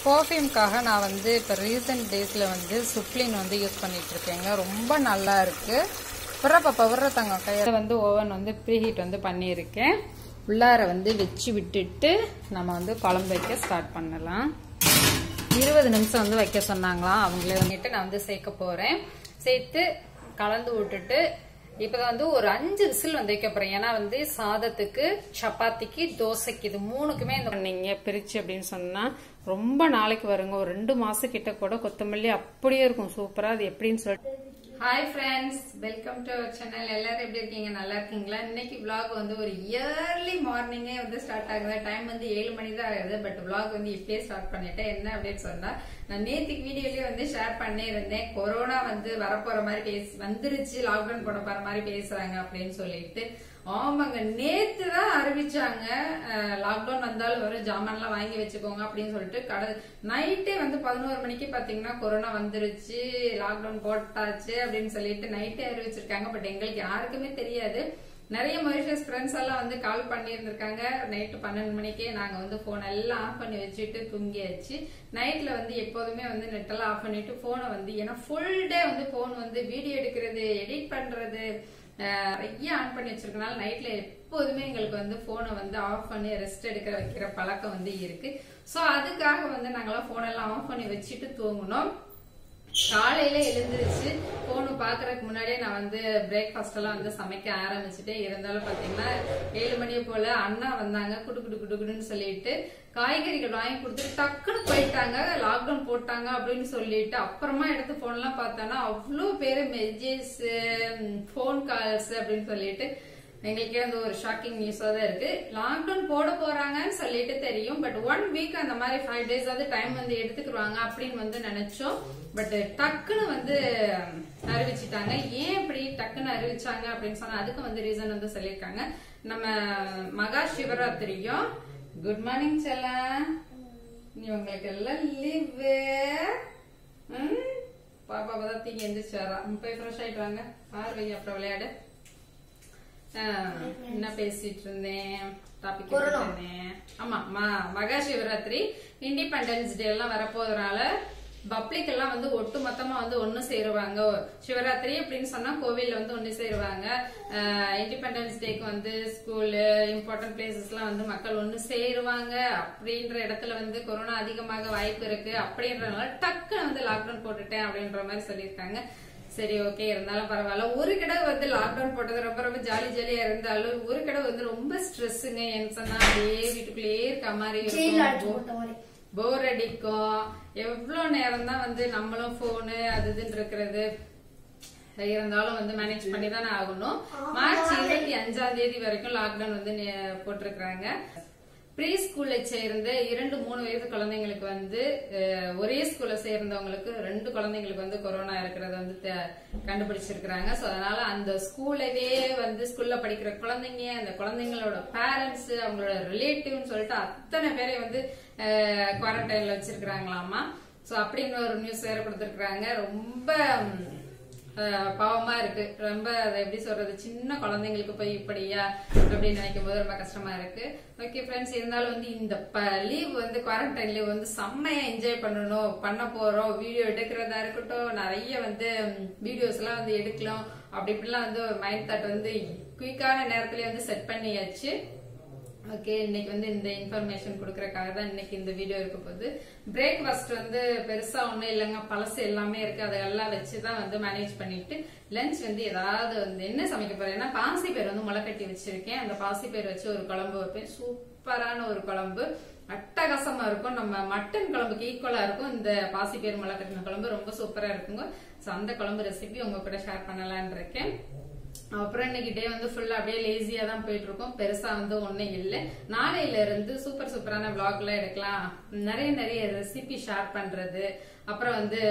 பர்ஃப்யூம்காக நான் வந்து இப்போ ரீசெண்ட் டேஸில் வந்து சுப்ளின் வந்து யூஸ் பண்ணிட்டு இருக்கேங்க ரொம்ப நல்லா இருக்கு விட்றப்பா விட்றதாங்க கையில் வந்து ஓவன் வந்து ப்ரீஹீட் வந்து பண்ணியிருக்கேன் உள்ளார வந்து வச்சு விட்டுட்டு நம்ம வந்து குழம்பு வைக்க ஸ்டார்ட் பண்ணலாம் இருபது நிமிஷம் வந்து வைக்க சொன்னாங்களாம் அவங்களே வந்துட்டு நான் வந்து சேர்க்க போறேன் சேர்த்து கலந்து விட்டுட்டு இப்பதான் வந்து ஒரு அஞ்சு விசில் வந்து வைக்க போறேன் ஏன்னா வந்து சாதத்துக்கு சப்பாத்திக்கு தோசைக்கு இது மூணுக்குமே இந்த பண்ணீங்க பிரிச்சு அப்படின்னு சொன்னா ரொம்ப நாளைக்கு வருங்க ஒரு ரெண்டு மாசம் கிட்ட கூட கொத்தமல்லி அப்படியே இருக்கும் சூப்பரா அது எப்படின்னு சொல்லிட்டு hi friends welcome to our channel எல்லாரும் எப்படி இருக்கீங்க நல்லா இருக்கீங்களா இன்னைக்கு vlog வந்து ஒரு இயர்லி மார்னிங்கே வந்து ஸ்டார்ட் ஆகுது டைம் வந்து ஏழு மணி தான் ஆகுது பட் vlog வந்து இப்பயே ஸ்டார்ட் பண்ணிட்டேன் என்ன அப்படின்னு சொன்னா நான் நேத்துக்கு வீடியோலயே வந்து ஷேர் பண்ணியிருந்தேன் கொரோனா வந்து வரப்போற மாதிரி பேசி வந்துருச்சு லாக்டவுன் போட போற மாதிரி பேசுறாங்க அப்படின்னு சொல்லிட்டு ஆமாங்க நேத்து தான் அறிவிச்சாங்க லாக்டவுன் வந்தாலும் வரும் ஜாமான்லாம் வாங்கி வச்சுக்கோங்க அப்படின்னு சொல்லிட்டு கடை நைட்டே வந்து பதினோரு மணிக்கு பாத்தீங்கன்னா கொரோனா வந்துருச்சு லாக்டவுன் போட்டாச்சு அப்படின்னு சொல்லிட்டு நைட்டே அறிவிச்சிருக்காங்க பட் எங்களுக்கு யாருக்குமே தெரியாது நிறைய மொரிஷியஸ் ஃப்ரெண்ட்ஸ் எல்லாம் வந்து கால் பண்ணியிருந்திருக்காங்க நைட்டு பன்னெண்டு மணிக்கே நாங்க வந்து போன் எல்லாம் ஆஃப் பண்ணி வச்சுட்டு தூங்கியாச்சு நைட்ல வந்து எப்போதுமே வந்து நெட்டெல்லாம் ஆஃப் பண்ணிட்டு போனை வந்து ஏன்னா ஃபுல் டே வந்து போன் வந்து வீடியோ எடுக்கிறது எடிட் பண்றது அஹ், நிறைய ஆன் பண்ணி வச்சிருக்கனால நைட்ல எப்போதுமே எங்களுக்கு வந்து போனை வந்து ஆஃப் பண்ணி ரெஸ்ட் எடுக்க வைக்கிற பழக்கம் வந்து இருக்கு சோ அதுக்காக வந்து நாங்கெல்லாம் போன் எல்லாம் ஆஃப் பண்ணி வச்சுட்டு தூங்கணும் காலையில எழுந்திருச்சு போன பாக்குறதுக்கு முன்னாடியே நான் வந்து பிரேக்ஃபாஸ்ட் எல்லாம் வந்து சமைக்க ஆரம்பிச்சுட்டேன் இருந்தாலும் பாத்தீங்கன்னா ஏழு மணி போல அண்ணா வந்தாங்க குடு குடு குடு குடுன்னு சொல்லிட்டு காய்கறிகள் வாங்கி கொடுத்துட்டு டக்குன்னு போயிட்டாங்க லாக்டவுன் போட்டாங்க அப்படின்னு சொல்லிட்டு அப்புறமா எடுத்து போன்லாம் பார்த்தோன்னா அவ்வளோ பேரு மெசேஜ் ஃபோன் கால்ஸ் அப்படின்னு சொல்லிட்டு எங்களுக்கே வந்து ஒரு ஷாக்கிங் நியூஸா தான் இருக்கு லாக்டவுன் போட போறாங்கன்னு சொல்லிட்டு தெரியும் பட் ஒன் வீக் அந்த மாதிரி ஃபைவ் டேஸ் ஆவது டைம் வந்து எடுத்துக்கிடுவாங்க அப்படின்னு வந்து நினைச்சோம் பட் டக்குன்னு வந்து அறிவிச்சிட்டாங்க ஏன் இப்படி டக்குன்னு அறிவிச்சாங்க அப்படின்னு சொன்னா அதுக்கு வந்து ரீசன் வந்து சொல்லியிருக்காங்க நம்ம மகா சிவராத்திரியும் குட் மார்னிங் செல்லா நீ உங்களுக்கு எல்லாம் லீவு பாப்பா தான் தீங்க எந்திரிச்சு வரா போய் ஃப்ரெஷ் ஆயிட்டு வாங்க பார்வை அப்புறம் விளையாடு ஆஹ், என்ன பேசிட்டு இருந்தேன் டாபிக் இருந்தேன் ஆமா ம- மகா சிவராத்திரி இண்டிபெண்டன்ஸ் டே எல்லாம் வரப்போறதுனால பப்ளிக் எல்லாம் வந்து ஒட்டு மொத்தமா வந்து ஒண்ணு சேருவாங்க சிவராத்திரி அப்படின்னு சொன்னா கோவில்ல வந்து ஒண்ணு சேருவாங்க இண்டிபெண்டன்ஸ் டேக்கு வந்து ஸ்கூலு இம்பார்ட்டன்ட் பிளேசஸ் எல்லாம் வந்து மக்கள் ஒண்ணு சேருவாங்க அப்படின்ற இடத்துல வந்து கொரோனா அதிகமாக வாய்ப்பு இருக்கு அப்படின்றதுனால டக்குன்னு வந்து லாக்டவுன் போட்டுட்டேன் அப்படின்ற மாதிரி சொல்லியிருக்காங்க சரி ஓகே இருந்தாலும் பரவாயில்ல ஒரு கடை வந்து லாக்டவுன் போட்டது ரொம்ப ரொம்ப ஜாலி ஜாலியா இருந்தாலும் ஒரு கடை வந்து ரொம்ப ஸ்ட்ரெஸ்ஸுங்க என்ன சொன்னா அப்படியே வீட்டுக்குள்ளேயே இருக்க மாதிரி இருக்கும் போர் அடிக்கும் எவ்வளவு நேரம் தான் வந்து நம்மளும் போனு அது இதுன்னு இருக்கிறது இருந்தாலும் வந்து மேனேஜ் பண்ணி தானே ஆகணும் மார்ச் இருபத்தி அஞ்சாம் தேதி வரைக்கும் லாக்டவுன் வந்து நே- போட்டிருக்கிறாங்க ப்ரீ ஸ்கூல்ல சேர்ந்த இரண்டு மூணு வயது குழந்தைங்களுக்கு வந்து அஹ், ஒரே ஸ்கூல்ல சேர்ந்தவங்களுக்கு ரெண்டு குழந்தைங்களுக்கு வந்து கொரோனா இருக்கிறத வந்து தெ- கண்டுபிடிச்சிருக்கிறாங்க சோ அதனால அந்த ஸ்கூலவே வந்து ஸ்கூல்ல படிக்கிற குழந்தைங்க அந்த குழந்தைங்களோட பேரண்ட்ஸ் அவங்களோட ரிலேட்டிவ்னு சொல்லிட்டு அத்தனை பேரை வந்து குவாரண்டைன்ல வச்சிருக்கிறாங்களாமா சோ அப்படின்னு ஒரு நியூஸ் வேற கொடுத்திருக்கிறாங்க ரொம்ப ம், அஹ் பாவமா இருக்கு ரொம்ப அதை எப்படி சொல்றது சின்ன குழந்தைங்களுக்கு போய் இப்படியா அப்படின்னு நினைக்கும் போது ரொம்ப கஷ்டமா இருக்கு ஓகே ஃப்ரெண்ட்ஸ் இருந்தாலும் வந்து இந்த லீவ் வந்து குவாரண்டைன் லீவ் வந்து செம்மையா என்ஜாய் பண்ணணும் பண்ண போறோம் வீடியோ எடுக்கிறதா இருக்கட்டும் நிறைய வந்து வீடியோஸ் எல்லாம் வந்து எடுக்கலாம் அப்படி இப்படிலாம் வந்து ஒரு மைண்ட் தாட் வந்து குயிக்கான நேரத்திலேயே வந்து செட் பண்ணியாச்சு ஓகே இன்னைக்கு வந்து இந்த இன்ஃபர்மேஷன் கொடுக்கறதுக்காக தான் இன்னைக்கு இந்த வீடியோ இருக்க போகுது பிரேக்ஃபாஸ்ட் வந்து பெருசா ஒண்ணும் இல்லைங்க பழசு எல்லாமே இருக்கு அதெல்லாம் வச்சு தான் வந்து மேனேஜ் பண்ணிட்டு லஞ்ச் வந்து ஏதாவது வந்து என்ன சமைக்க போறேன் ஏன்னா பாசி பேர் வந்து முளை கட்டி வச்சிருக்கேன் அந்த பாசி பேர் வச்சு ஒரு குழம்பு வைப்பேன் சூப்பரான ஒரு குழம்பு அட்டகாசமா இருக்கும் நம்ம மட்டன் குழம்புக்கு ஈக்குவலா இருக்கும் இந்த பாசி பேர் முளை கட்டின குழம்பு ரொம்ப சூப்பரா இருக்குங்க சோ அந்த குழம்பு ரெசிபி உங்க கூட ஷேர் பண்ணலாம்னு இருக்கேன் அப்புறம் இன்னைக்கு டே வந்து ஃபுல்லா அப்படியே லேசியா தான் போயிட்டு இருக்கோம் பெருசா வந்து ஒண்ணும் இல்ல நாளையில இருந்து சூப்பர் சூப்பரான vlog எல்லாம் எடுக்கலாம் நிறைய நிறைய ரெசிபி ஷேர் பண்றது அப்புறம் வந்து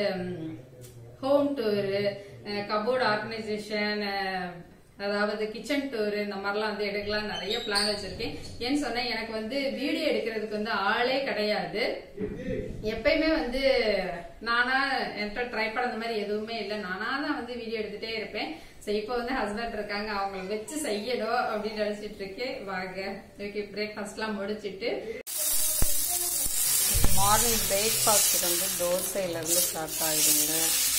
ஹோம் டூரு கபோர்டு ஆர்கனைசேஷன் அதாவது கிச்சன் டூர் இந்த மாதிரிலாம் வந்து எடுக்கலாம் நிறைய பிளான் வச்சிருக்கேன் ஏன்னு சொன்னா எனக்கு வந்து வீடியோ எடுக்கிறதுக்கு வந்து ஆளே கிடையாது எப்பயுமே வந்து நானா என்கிட்ட ட்ரை பண்ண மாதிரி எதுவுமே இல்லை நானா தான் வந்து வீடியோ எடுத்துட்டே இருப்பேன் சரி இப்போ வந்து ஹஸ்பண்ட் இருக்காங்க அவங்கள வச்சு செய்யணும் அப்படின்னு நினைச்சிட்டு இருக்கேன் வாங்க ஓகே பிரேக்ஃபாஸ்ட் எல்லாம் முடிச்சிட்டு மார்னிங் பிரேக்ஃபாஸ்ட்டுக்கு வந்து தோசையிலேருந்து ஸ்டார்ட் ஆகிடுங்க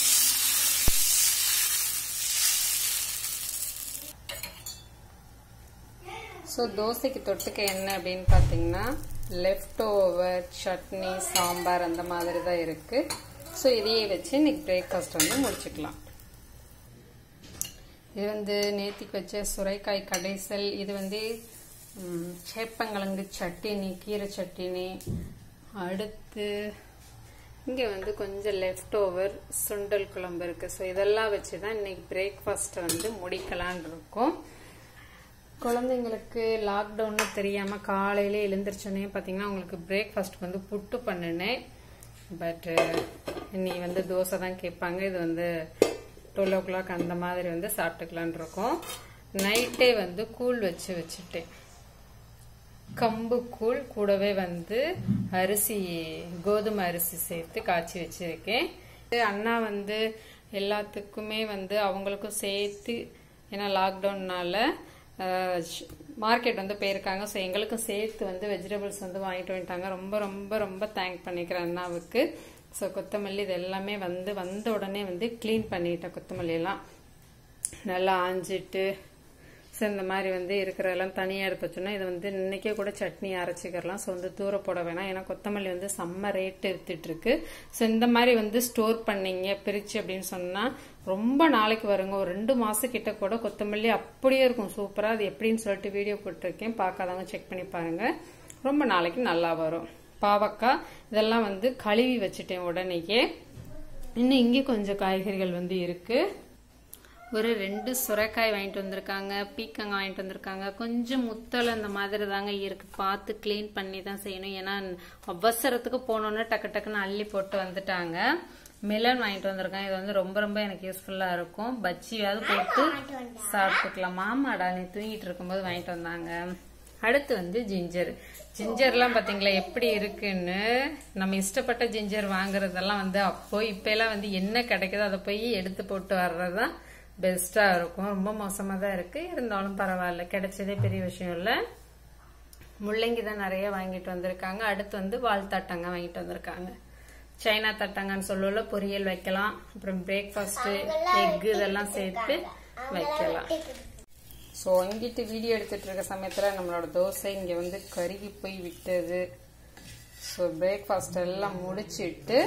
ஸோ தோசைக்கு தொட்டுக்க என்ன அப்படின்னு பார்த்தீங்கன்னா லெஃப்ட் ஓவர் சட்னி சாம்பார் அந்த மாதிரி தான் இருக்குது ஸோ இதையே வச்சு இன்னைக்கு பிரேக்ஃபாஸ்ட் வந்து முடிச்சுக்கலாம் இது வந்து நேத்திக்கு வச்ச சுரைக்காய் கடைசல் இது வந்து ம், சேப்பங்கிழங்கு சட்டினி கீரை சட்டினி அடுத்து இங்கே வந்து கொஞ்சம் லெஃப்ட் ஓவர் சுண்டல் குழம்பு இருக்குது ஸோ இதெல்லாம் வச்சு தான் இன்னைக்கு பிரேக்ஃபாஸ்ட்டை வந்து முடிக்கலான் இருக்கோம் குழந்தைங்களுக்கு லாக்டவுன்னு தெரியாமல் காலையில எழுந்திரிச்சோன்னே பார்த்தீங்கன்னா அவங்களுக்கு பிரேக்ஃபாஸ்ட் வந்து புட்டு பண்ணினேன் பட்டு இன்னி வந்து தோசை தான் கேட்பாங்க இது வந்து டுவெல் ஓ கிளாக் அந்த மாதிரி வந்து சாப்பிட்டுக்கலான் இருக்கோம் நைட்டே வந்து கூழ் வச்சு வச்சுட்டேன் கம்பு கூழ் கூடவே வந்து அரிசி கோதுமை அரிசி சேர்த்து காய்ச்சி வச்சிருக்கேன் இது அண்ணா வந்து எல்லாத்துக்குமே வந்து அவங்களுக்கும் சேர்த்து ஏன்னா லாக்டவுன்னால மார்க்கெட் வந்து போயிருக்காங்க ஸோ எங்களுக்கும் சேர்த்து வந்து வெஜிடபிள்ஸ் வந்து வாங்கிட்டு வந்துட்டாங்க ரொம்ப ரொம்ப ரொம்ப தேங்க் பண்ணிக்கிறேன் அண்ணாவுக்கு ஸோ கொத்தமல்லி இது எல்லாமே வந்து வந்த உடனே வந்து க்ளீன் பண்ணிட்டேன் கொத்தமல்லி எல்லாம் நல்லா ஆஞ்சிட்டு ஸோ இந்த மாதிரி வந்து இருக்கிறதெல்லாம் தனியாக எடுத்து வச்சோன்னா இது வந்து இன்னைக்கே கூட சட்னி அரைச்சிக்கிறலாம் ஸோ வந்து தூர போட வேணாம் ஏன்னா கொத்தமல்லி வந்து செம்ம ரேட் எடுத்துட்டு இருக்கு ஸோ இந்த மாதிரி வந்து ஸ்டோர் பண்ணீங்க பிரிச்சு அப்படின்னு சொன்னா ரொம்ப நாளைக்கு வருங்க ஒரு ரெண்டு மாசம் கிட்ட கூட கொத்தமல்லி அப்படியே இருக்கும் சூப்பரா அது எப்படின்னு சொல்லிட்டு வீடியோ போட்டிருக்கேன் பார்க்காதவங்க செக் பண்ணி பாருங்க ரொம்ப நாளைக்கு நல்லா வரும் பாவக்காய் இதெல்லாம் வந்து கழுவி வச்சுட்டேன் உடனேயே இன்னும் இங்கே கொஞ்சம் காய்கறிகள் வந்து இருக்கு ஒரு ரெண்டு சுரைக்காய் வாங்கிட்டு வந்திருக்காங்க பீக்கங்காய் வாங்கிட்டு வந்திருக்காங்க கொஞ்சம் முத்தல் அந்த மாதிரி தாங்க இருக்கு பார்த்து க்ளீன் பண்ணி தான் செய்யணும் ஏன்னா அவசரத்துக்கு போனோன்னே டக்கு டக்குன்னு அள்ளி போட்டு வந்துட்டாங்க மெலன் வாங்கிட்டு வந்திருக்காங்க இது வந்து ரொம்ப ரொம்ப எனக்கு யூஸ்ஃபுல்லா இருக்கும் பஜ்ஜியாவது போட்டு சாப்பிட்டுக்கலாம் மாமாடா நீ தூங்கிட்டு இருக்கும்போது வாங்கிட்டு வந்தாங்க அடுத்து வந்து ஜிஞ்சர் ஜிஞ்சர்லாம் பாத்தீங்களா எப்படி இருக்குன்னு நம்ம இஷ்டப்பட்ட ஜிஞ்சர் வாங்குறதெல்லாம் வந்து அப்போ இப்ப எல்லாம் வந்து என்ன கிடைக்குதோ அதை போய் எடுத்து போட்டு வர்றதுதான் பெஸ்டா இருக்கும் ரொம்ப மோசமா தான் இருக்கு இருந்தாலும் பரவாயில்ல கிடைச்சதே பெரிய விஷயம் இல்ல முள்ளங்கி தான் நிறைய வாங்கிட்டு வந்திருக்காங்க அடுத்து வந்து வால் தட்டங்க வாங்கிட்டு வந்திருக்காங்க சைனா தட்டங்கன்னு சொல்லுவோம்ல பொரியல் வைக்கலாம் அப்புறம் பிரேக்ஃபாஸ்ட் எக் இதெல்லாம் சேர்த்து வைக்கலாம் ஸோ இங்கிட்டு வீடியோ எடுத்துட்டு இருக்க சமயத்தில் நம்மளோட தோசை இங்கே வந்து கருகி போய் விட்டது ஸோ பிரேக்ஃபாஸ்ட் எல்லாம் முடிச்சிட்டு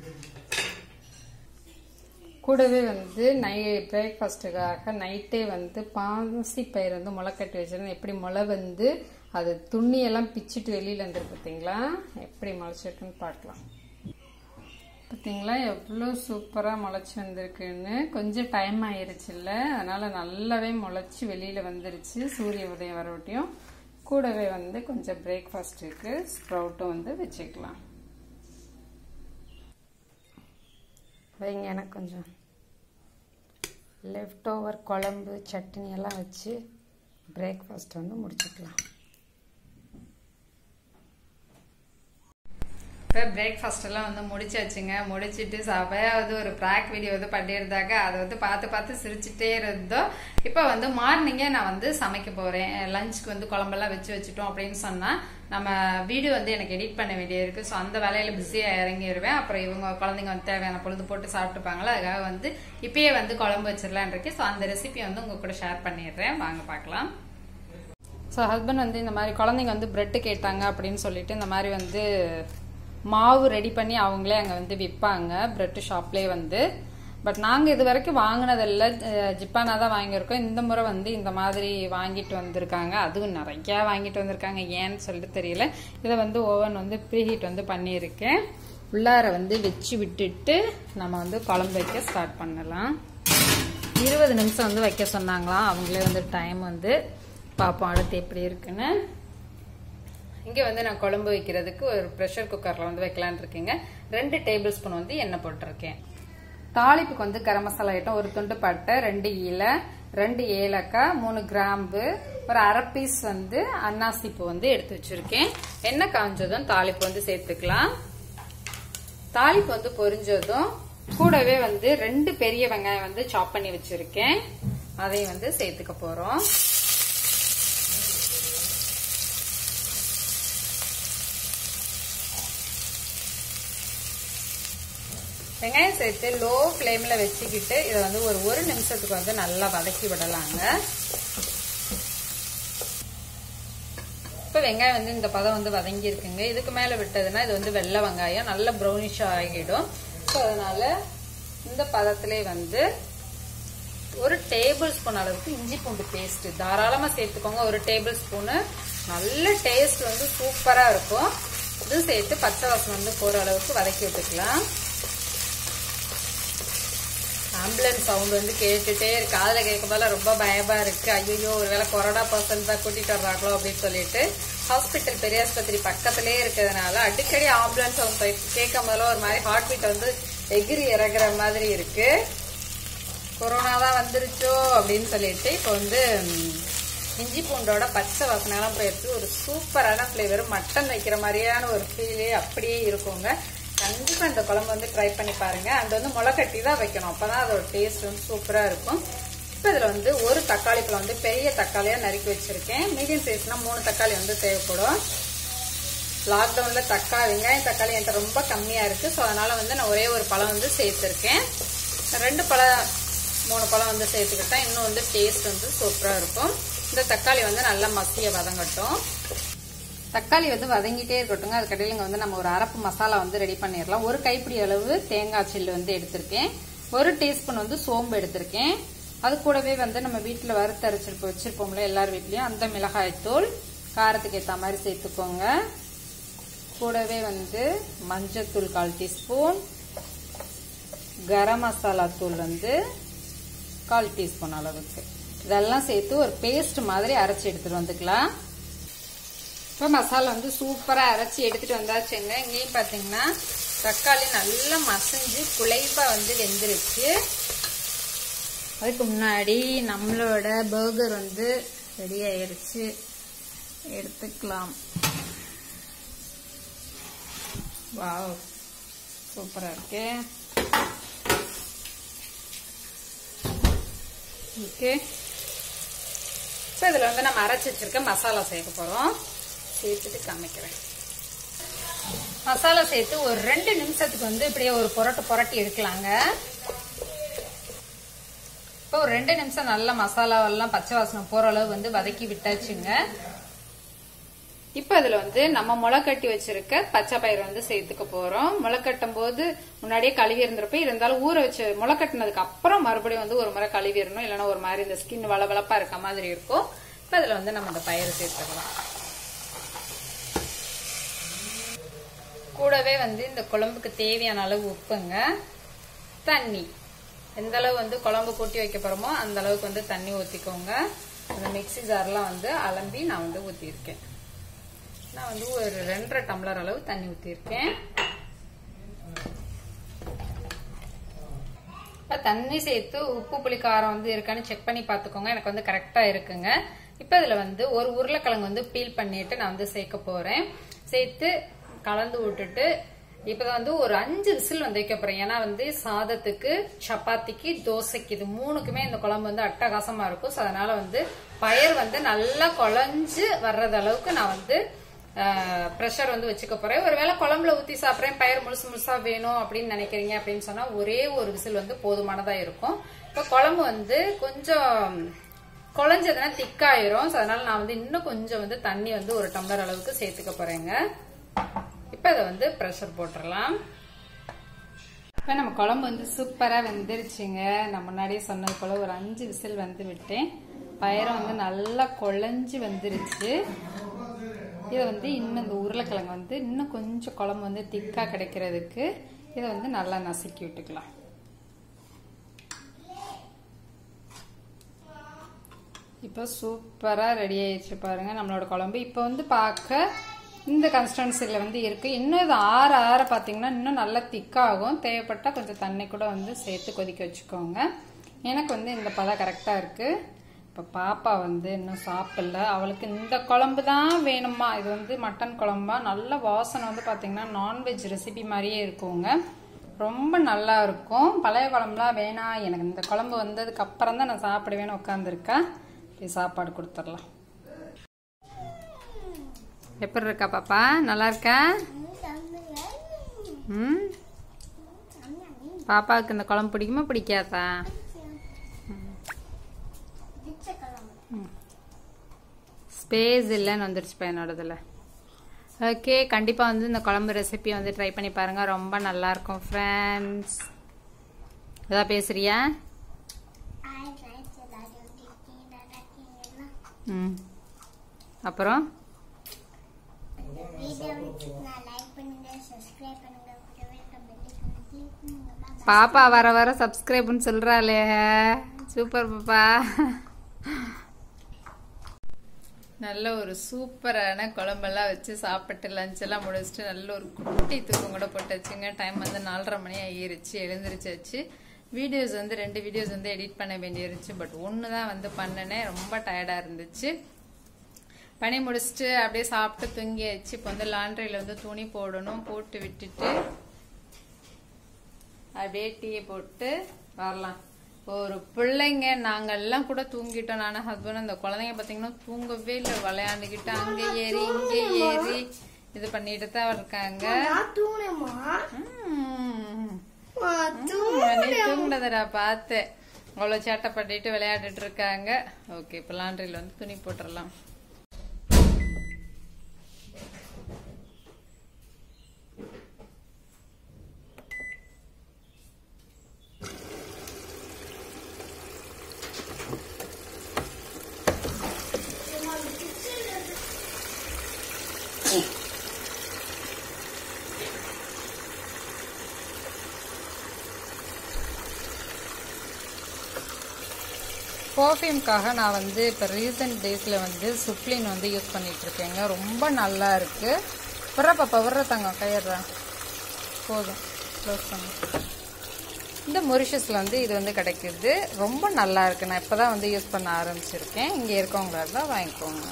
கூடவே வந்து நை பிரேக்ஃபாஸ்ட்டுக்காக நைட்டே வந்து பாசி பயிர் வந்து முளை கட்டி வச்சிருந்தேன் எப்படி முளை வந்து அது துணியெல்லாம் பிச்சுட்டு வெளியில் வந்துருக்கு பார்த்தீங்களா எப்படி முளைச்சிருக்குன்னு பார்க்கலாம் பார்த்தீங்களா எவ்வளோ சூப்பராக முளைச்சி வந்திருக்குன்னு கொஞ்சம் டைம் ஆயிருச்சுல்ல அதனால நல்லாவே முளைச்சி வெளியில் வந்துருச்சு சூரிய உதயம் வரவட்டியும் கூடவே வந்து கொஞ்சம் பிரேக்ஃபாஸ்ட்டுக்கு ஸ்ப்ரவுட்டும் வந்து வச்சுக்கலாம் வைங்க எனக்கு கொஞ்சம் லெஃப்ட் ஓவர் குழம்பு சட்னி எல்லாம் வச்சு பிரேக்ஃபாஸ்ட் வந்து முடிச்சுக்கலாம் இப்போ பிரேக்ஃபாஸ்ட் எல்லாம் வந்து முடிச்சாச்சுங்க முடிச்சிட்டு சபையாவது ஒரு ப்ராக் வீடியோ வந்து பண்ணியிருந்தாங்க அதை வந்து பார்த்து பார்த்து சிரிச்சுட்டே இருந்தோம் இப்போ வந்து மார்னிங்கே நான் வந்து சமைக்க போறேன் லஞ்சுக்கு வந்து குழம்பெல்லாம் வச்சு வச்சுட்டோம் அப்படின்னு சொன்னா நம்ம வீடியோ வந்து எனக்கு எடிட் பண்ண வேண்டிய இருக்கு ஸோ அந்த வேலையில பிஸியாக இறங்கிடுவேன் அப்புறம் இவங்க குழந்தைங்க வந்து தேவையான பொழுது போட்டு சாப்பிட்டுப்பாங்களா அதுக்காக வந்து இப்பயே வந்து குழம்பு வச்சிடலான் இருக்கு ஸோ அந்த ரெசிபி வந்து உங்க கூட ஷேர் பண்ணிடுறேன் வாங்க பார்க்கலாம் ஸோ ஹஸ்பண்ட் வந்து இந்த மாதிரி குழந்தைங்க வந்து பிரெட்டு கேட்டாங்க அப்படின்னு சொல்லிட்டு இந்த மாதிரி வந்து மாவு ரெடி பண்ணி அவங்களே அங்கே வந்து விற்பாங்க பிரெட் ஷாப்லேயே வந்து பட் நாங்கள் இது வரைக்கும் வாங்கினதில்ல ஜிப்பானா தான் வாங்கியிருக்கோம் இந்த முறை வந்து இந்த மாதிரி வாங்கிட்டு வந்திருக்காங்க அதுவும் நிறையா வாங்கிட்டு வந்திருக்காங்க ஏன்னு சொல்லிட்டு தெரியல இதை வந்து ஓவன் வந்து ப்ரீஹீட் வந்து பண்ணியிருக்கேன் உள்ளார வந்து வச்சு விட்டுட்டு நம்ம வந்து குழம்பு வைக்க ஸ்டார்ட் பண்ணலாம் இருபது நிமிஷம் வந்து வைக்க சொன்னாங்களாம் அவங்களே வந்து டைம் வந்து பார்ப்போம் அடுத்து எப்படி இருக்குன்னு இங்கே வந்து நான் குழம்பு வைக்கிறதுக்கு ஒரு ப்ரெஷர் குக்கரில் வந்து வைக்கலான்னு இருக்கேங்க ரெண்டு டேபிள் ஸ்பூன் வந்து எண்ணெய் போட்டிருக்கேன் தாளிப்புக்கு வந்து கரம் மசாலா ஐட்டம் ஒரு துண்டு பட்டை ரெண்டு இலை ரெண்டு ஏலக்காய் மூணு கிராம்பு ஒரு அரை பீஸ் வந்து அன்னாசிப்பூ வந்து எடுத்து வச்சிருக்கேன் எண்ணெய் காஞ்சதும் தாளிப்பு வந்து சேர்த்துக்கலாம் தாளிப்பு வந்து பொரிஞ்சதும் கூடவே வந்து ரெண்டு பெரிய வெங்காயம் வந்து சாப் பண்ணி வச்சிருக்கேன் அதையும் வந்து சேர்த்துக்க போறோம் வெங்காயம் சேர்த்து லோ ஃப்ளேமில் வச்சுக்கிட்டு இதை வந்து ஒரு ஒரு நிமிஷத்துக்கு வந்து நல்லா வதக்கி விடலாங்க இப்போ வெங்காயம் வந்து இந்த பதம் வந்து வதங்கி இருக்குங்க இதுக்கு மேலே விட்டதுன்னா இது வந்து வெள்ளை வெங்காயம் நல்ல ப்ரௌனிஷ் ஆகிடும் ஸோ அதனால இந்த பதத்திலே வந்து ஒரு டேபிள் ஸ்பூன் அளவுக்கு இஞ்சி பூண்டு பேஸ்ட் தாராளமா சேர்த்துக்கோங்க ஒரு டேபிள் ஸ்பூனு நல்ல டேஸ்ட் வந்து சூப்பரா இருக்கும் இது சேர்த்து பச்சை வாசம் வந்து போற அளவுக்கு வதக்கி விட்டுக்கலாம் ஆம்புலன்ஸ் சவுண்ட் வந்து கேட்டுட்டே இருக்கு காதில் கேட்கும் போல ரொம்ப பயமா இருக்கு ஐயோ ஒருவேளை கொரோனா பர்சன் தான் கூட்டிட்டு வர்றாங்களோ அப்படின்னு சொல்லிட்டு ஹாஸ்பிட்டல் பெரியாஸ்பத்திரி பக்கத்திலே இருக்கிறதுனால அடிக்கடி ஆம்புலன்ஸ் சவுண்ட் கேட்கும் போல ஒரு மாதிரி ஹார்ட் பீட் வந்து எகிரி இறங்குற மாதிரி இருக்கு கொரோனா தான் வந்துருச்சோ அப்படின்னு சொல்லிட்டு இப்போ வந்து ம், இஞ்சி பூண்டோட பச்சை வாசனைலாம் போயிடுச்சு ஒரு சூப்பரான ஃப்ளேவர் மட்டன் வைக்கிற மாதிரியான ஒரு ஃபீலே அப்படியே இருக்குங்க கண்டிப்பா இந்த குழம்பு வந்து ட்ரை பண்ணி பாருங்க அண்ட் வந்து முளை கட்டி தான் வைக்கணும் அப்பதான் அதோட டேஸ்ட் வந்து சூப்பரா இருக்கும் இப்போ இதுல வந்து ஒரு தக்காளி பழம் வந்து பெரிய தக்காளியா நறுக்கி வச்சிருக்கேன் மீடியம் சைஸ்னா மூணு தக்காளி வந்து தேவைப்படும் லாக்டவுன்ல தக்காளி வெங்காயம் தக்காளி என்கிட்ட ரொம்ப கம்மியா இருக்கு ஸோ அதனால வந்து நான் ஒரே ஒரு பழம் வந்து சேர்த்திருக்கேன் ரெண்டு பழம் மூணு பழம் வந்து சேர்த்துக்கிட்டா இன்னும் வந்து டேஸ்ட் வந்து சூப்பரா இருக்கும் இந்த தக்காளி வந்து நல்லா மசிய வதங்கட்டும் தக்காளி வந்து வதங்கிட்டே இருக்கட்டுங்க அதுக்கடையில் இங்கே வந்து நம்ம ஒரு அரப்பு மசாலா வந்து ரெடி பண்ணிடலாம் ஒரு கைப்பிடி அளவு தேங்காய் சில்லு வந்து எடுத்திருக்கேன் ஒரு டீஸ்பூன் வந்து சோம்பு எடுத்திருக்கேன் அது கூடவே வந்து நம்ம வீட்டில் வறுத்து அரைச்சிருப்போம் வச்சிருப்போம்ல எல்லார் வீட்லயும் அந்த மிளகாய் தூள் காரத்துக்கு ஏற்ற மாதிரி சேர்த்துக்கோங்க கூடவே வந்து மஞ்சத்தூள் கால் டீஸ்பூன் கரம் மசாலா தூள் வந்து கால் டீஸ்பூன் அளவுக்கு இதெல்லாம் சேர்த்து ஒரு பேஸ்ட் மாதிரி அரைச்சி எடுத்துட்டு வந்துக்கலாம் இப்போ மசாலா வந்து சூப்பராக அரைச்சி எடுத்துட்டு வந்தாச்சுங்க இங்கேயும் பார்த்தீங்கன்னா தக்காளி நல்லா மசிஞ்சு குழைப்பா வந்து வெந்துருச்சு அதுக்கு முன்னாடி நம்மளோட பர்கர் வந்து ரெடி ஆயிருச்சு எடுத்துக்கலாம் வாவ் சூப்பராக இருக்கு ஓகே இப்போ இதில் வந்து நம்ம அரைச்சி வச்சிருக்க மசாலா சேர்க்க போகிறோம் சேர்த்துட்டு காமிக்கிறேன் மசாலா சேர்த்து ஒரு ரெண்டு நிமிஷத்துக்கு வந்து இப்படியே ஒரு புரட்டு புரட்டி எடுக்கலாங்க இப்போ ஒரு ரெண்டு நிமிஷம் நல்லா மசாலாவெல்லாம் பச்சை வாசனை போற அளவு வந்து வதக்கி விட்டாச்சுங்க இப்போ அதுல வந்து நம்ம முளை கட்டி வச்சிருக்க பச்சை பயிர் வந்து சேர்த்துக்க போறோம் முளை கட்டும் போது முன்னாடியே கழுவி இருந்திருப்ப இருந்தாலும் ஊற வச்சு முளை கட்டினதுக்கு அப்புறம் மறுபடியும் வந்து ஒரு முறை கழுவிடணும் இல்லைன்னா ஒரு மாதிரி இந்த ஸ்கின் வளவளப்பா இருக்க மாதிரி இருக்கும் இப்போ அதுல வந்து நம்ம இந்த பயிரை சேர்த்துக்கலாம் கூடவே வந்து இந்த குழம்புக்கு தேவையான அளவு உப்புங்க தண்ணி எந்த அளவு வந்து குழம்பு கூட்டி வைக்க போறோமோ அந்த அளவுக்கு வந்து தண்ணி ஊத்திக்கோங்க அந்த மிக்ஸி ஜார்லாம் வந்து அலம்பி நான் வந்து ஊத்திருக்கேன் நான் வந்து ஒரு ரெண்டரை டம்ளர் அளவு தண்ணி ஊத்திருக்கேன் இப்ப தண்ணி சேர்த்து உப்பு புளி காரம் வந்து இருக்கான்னு செக் பண்ணி பார்த்துக்கோங்க எனக்கு வந்து கரெக்டா இருக்குங்க இப்போ இதுல வந்து ஒரு உருளைக்கிழங்கு வந்து பீல் பண்ணிட்டு நான் வந்து சேர்க்க போறேன் சேர்த்து கலந்து விட்டுட்டு இப்பதான் வந்து ஒரு அஞ்சு விசில் வந்து வைக்க போறேன் ஏன்னா வந்து சாதத்துக்கு சப்பாத்திக்கு தோசைக்கு இது மூணுக்குமே இந்த குழம்பு வந்து அட்டகாசமா இருக்கும் ஸோ அதனால வந்து பயிர் வந்து நல்லா குழஞ்சு வர்றது அளவுக்கு நான் வந்து ப்ரெஷர் வந்து வச்சுக்க போறேன் ஒருவேளை குழம்புல ஊத்தி சாப்பிட்றேன் பயிர் முழுசு முழுசா வேணும் அப்படின்னு நினைக்கிறீங்க அப்படின்னு சொன்னா ஒரே ஒரு விசில் வந்து போதுமானதா இருக்கும் இப்போ குழம்பு வந்து கொஞ்சம் குழஞ்சதுன்னா திக்காயிரும் ஸோ அதனால நான் வந்து இன்னும் கொஞ்சம் வந்து தண்ணி வந்து ஒரு டம்ளர் அளவுக்கு சேர்த்துக்க போறேங்க இப்போ இதை வந்து ப்ரெஷர் போட்டுடலாம் இப்போ நம்ம குழம்பு வந்து சூப்பராக வெந்துருச்சுங்க நான் முன்னாடியே சொன்னது போல ஒரு அஞ்சு விசில் வந்து விட்டேன் பயிரை வந்து நல்லா குழஞ்சு வந்துருச்சு இதை வந்து இன்னும் இந்த உருளைக்கிழங்கு வந்து இன்னும் கொஞ்சம் குழம்பு வந்து திக்காக கிடைக்கிறதுக்கு இதை வந்து நல்லா நசுக்கி விட்டுக்கலாம் இப்போ சூப்பராக ரெடி ஆயிடுச்சு பாருங்க நம்மளோட குழம்பு இப்போ வந்து பார்க்க இந்த கன்சிஸ்டன்சியில் வந்து இருக்கு இன்னும் இது ஆற ஆற பார்த்தீங்கன்னா இன்னும் நல்லா திக்காகும் தேவைப்பட்டால் கொஞ்சம் தண்ணி கூட வந்து சேர்த்து கொதிக்க வச்சுக்கோங்க எனக்கு வந்து இந்த பதம் கரெக்டாக இருக்கு இப்போ பாப்பா வந்து இன்னும் சாப்பிடல அவளுக்கு இந்த குழம்பு தான் வேணுமா இது வந்து மட்டன் குழம்பா நல்ல வாசனை வந்து பார்த்தீங்கன்னா நான்வெஜ் ரெசிபி மாதிரியே இருக்குங்க ரொம்ப நல்லா இருக்கும் பழைய குழம்புலாம் வேணாம் எனக்கு இந்த குழம்பு வந்ததுக்கு அப்புறம் தான் நான் சாப்பிடுவேன்னு உட்காந்துருக்கேன் போய் சாப்பாடு கொடுத்துடலாம் எப்படி இருக்கா பாப்பா நல்லா இருக்கா ம் பாப்பாவுக்கு இந்த குழம்பு பிடிக்குமா பிடிக்காதா ஸ்பேஸ் இல்லைன்னு வந்துடுச்சுப்பா என்னோடதுல ஓகே கண்டிப்பாக வந்து இந்த குழம்பு ரெசிபி வந்து ட்ரை பண்ணி பாருங்க ரொம்ப நல்லா இருக்கும் ஃப்ரெண்ட்ஸ் ஏதாவது பேசுறியா ம் அப்புறம் பாப்பா வர வர சப்ஸ்கிரைப்னு சொல்றாளே சூப்பர் பாப்பா நல்ல ஒரு சூப்பரான குழம்பெல்லாம் வச்சு சாப்பிட்டு லஞ்ச் எல்லாம் முடிச்சுட்டு நல்ல ஒரு குட்டி தூக்கம் கூட போட்டு வச்சுங்க டைம் வந்து நாலரை மணி ஆகிருச்சு எழுந்திரிச்சாச்சு வீடியோஸ் வந்து ரெண்டு வீடியோஸ் வந்து எடிட் பண்ண வேண்டியிருந்துச்சு பட் ஒன்று தான் வந்து பண்ணினேன் ரொம்ப டயர்டாக இருந்துச்சு பனி முடிச்சுட்டு அப்படியே சாப்பிட்டு தூங்கியாச்சு இப்போ வந்து லாண்ட்ரியில் வந்து துணி போடணும் போட்டு விட்டுட்டு அப்படியே டீ போட்டு வரலாம் ஒரு பிள்ளைங்க நாங்கெல்லாம் கூட தூங்கிட்டோம் நானும் ஹஸ்பண்ட் அந்த குழந்தைங்க பார்த்தீங்கன்னா தூங்கவே இல்லை விளையாண்டுக்கிட்டு அங்கே ஏறி இங்கே ஏறி இது பண்ணிட்டு தான் இருக்காங்க ம். நீ தூங்குனதடா பார்த்தேன் அவ்வளோ சேட்டை பண்ணிட்டு விளையாடிட்டு இருக்காங்க ஓகே இப்போ லாண்ட்ரியில் வந்து துணி போட்டுடலாம் பர்ஃப்யூம்காக நான் வந்து இப்போ ரீசெண்ட் டேஸில் வந்து சுப்ளின் வந்து யூஸ் பண்ணிட்டு இருக்கேங்க ரொம்ப நல்லா இருக்கு விட்ற பாப்பா விட்ற தங்க கையிடுறேன் போதும் க்ளோஸ் பண்ணு இந்த மொரிஷஸில் வந்து இது வந்து கிடைக்குது ரொம்ப நல்லா இருக்கு நான் இப்போ தான் வந்து யூஸ் பண்ண ஆரம்பிச்சிருக்கேன் இங்கே இருக்கவங்களா இருந்தால் வாங்கிக்கோங்க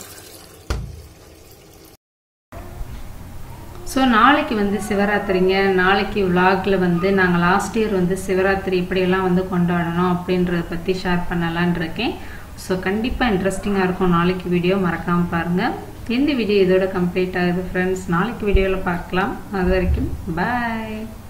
ஸோ நாளைக்கு வந்து சிவராத்திரிங்க நாளைக்கு விலாகில் வந்து நாங்கள் லாஸ்ட் இயர் வந்து சிவராத்திரி இப்படியெல்லாம் வந்து கொண்டாடணும் அப்படின்றத பற்றி ஷேர் பண்ணலான் இருக்கேன் ஸோ கண்டிப்பாக இன்ட்ரெஸ்டிங்காக இருக்கும் நாளைக்கு வீடியோ மறக்காமல் பாருங்கள் இந்த வீடியோ இதோட கம்ப்ளீட் ஆகுது ஃப்ரெண்ட்ஸ் நாளைக்கு வீடியோவில் பார்க்கலாம் அது வரைக்கும் பாய்